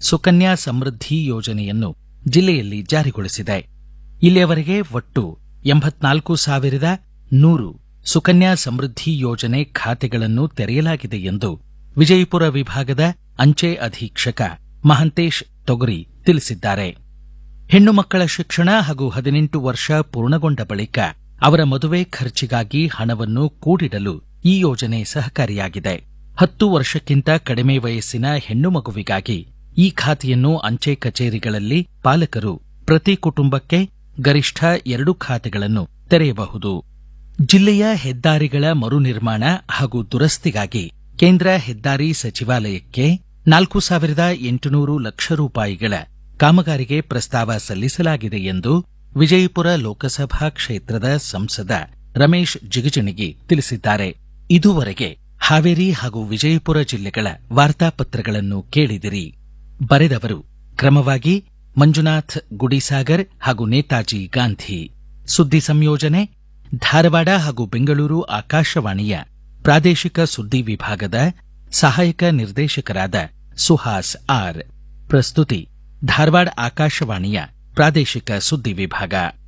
ಸುಕನ್ಯಾ ಸಮೃದ್ಧಿ ಯೋಜನೆಯನ್ನು ಜಿಲ್ಲೆಯಲ್ಲಿ ಜಾರಿಗೊಳಿಸಿದೆ ಇಲ್ಲಿಯವರೆಗೆ ಒಟ್ಟು ಎಂಬತ್ನಾಲ್ಕು ಸಾವಿರದ ನೂರು ಸುಕನ್ಯಾ ಸಮೃದ್ಧಿ ಯೋಜನೆ ಖಾತೆಗಳನ್ನು ತೆರೆಯಲಾಗಿದೆ ಎಂದು ವಿಜಯಪುರ ವಿಭಾಗದ ಅಂಚೆ ಅಧೀಕ್ಷಕ ಮಹಂತೇಶ್ ತೊಗರಿ ತಿಳಿಸಿದ್ದಾರೆ ಹೆಣ್ಣು ಮಕ್ಕಳ ಶಿಕ್ಷಣ ಹಾಗೂ ಹದಿನೆಂಟು ವರ್ಷ ಪೂರ್ಣಗೊಂಡ ಬಳಿಕ ಅವರ ಮದುವೆ ಖರ್ಚಿಗಾಗಿ ಹಣವನ್ನು ಕೂಡಿಡಲು ಈ ಯೋಜನೆ ಸಹಕಾರಿಯಾಗಿದೆ ಹತ್ತು ವರ್ಷಕ್ಕಿಂತ ಕಡಿಮೆ ವಯಸ್ಸಿನ ಹೆಣ್ಣು ಮಗುವಿಗಾಗಿ ಈ ಖಾತೆಯನ್ನು ಅಂಚೆ ಕಚೇರಿಗಳಲ್ಲಿ ಪಾಲಕರು ಪ್ರತಿ ಕುಟುಂಬಕ್ಕೆ ಗರಿಷ್ಠ ಎರಡು ಖಾತೆಗಳನ್ನು ತೆರೆಯಬಹುದು ಜಿಲ್ಲೆಯ ಹೆದ್ದಾರಿಗಳ ಮರು ನಿರ್ಮಾಣ ಹಾಗೂ ದುರಸ್ತಿಗಾಗಿ ಕೇಂದ್ರ ಹೆದ್ದಾರಿ ಸಚಿವಾಲಯಕ್ಕೆ ನಾಲ್ಕು ಸಾವಿರದ ಎಂಟುನೂರು ಲಕ್ಷ ರೂಪಾಯಿಗಳ ಕಾಮಗಾರಿಗೆ ಪ್ರಸ್ತಾವ ಸಲ್ಲಿಸಲಾಗಿದೆ ಎಂದು ವಿಜಯಪುರ ಲೋಕಸಭಾ ಕ್ಷೇತ್ರದ ಸಂಸದ ರಮೇಶ್ ಜಿಗಜಿಣಗಿ ತಿಳಿಸಿದ್ದಾರೆ ಇದುವರೆಗೆ ಹಾವೇರಿ ಹಾಗೂ ವಿಜಯಪುರ ಜಿಲ್ಲೆಗಳ ವಾರ್ತಾಪತ್ರಗಳನ್ನು ಕೇಳಿದಿರಿ ಬರೆದವರು ಕ್ರಮವಾಗಿ ಮಂಜುನಾಥ್ ಗುಡಿಸಾಗರ್ ಹಾಗೂ ನೇತಾಜಿ ಗಾಂಧಿ ಸುದ್ದಿ ಸಂಯೋಜನೆ ಧಾರವಾಡ ಹಾಗೂ ಬೆಂಗಳೂರು ಆಕಾಶವಾಣಿಯ ಪ್ರಾದೇಶಿಕ ಸುದ್ದಿ ವಿಭಾಗದ ಸಹಾಯಕ ನಿರ್ದೇಶಕರಾದ ಸುಹಾಸ್ ಆರ್ ಪ್ರಸ್ತುತಿ ಧಾರವಾಡ ಆಕಾಶವಾಣಿಯ ಪ್ರಾದೇಶಿಕ ಸುದ್ದಿ ವಿಭಾಗ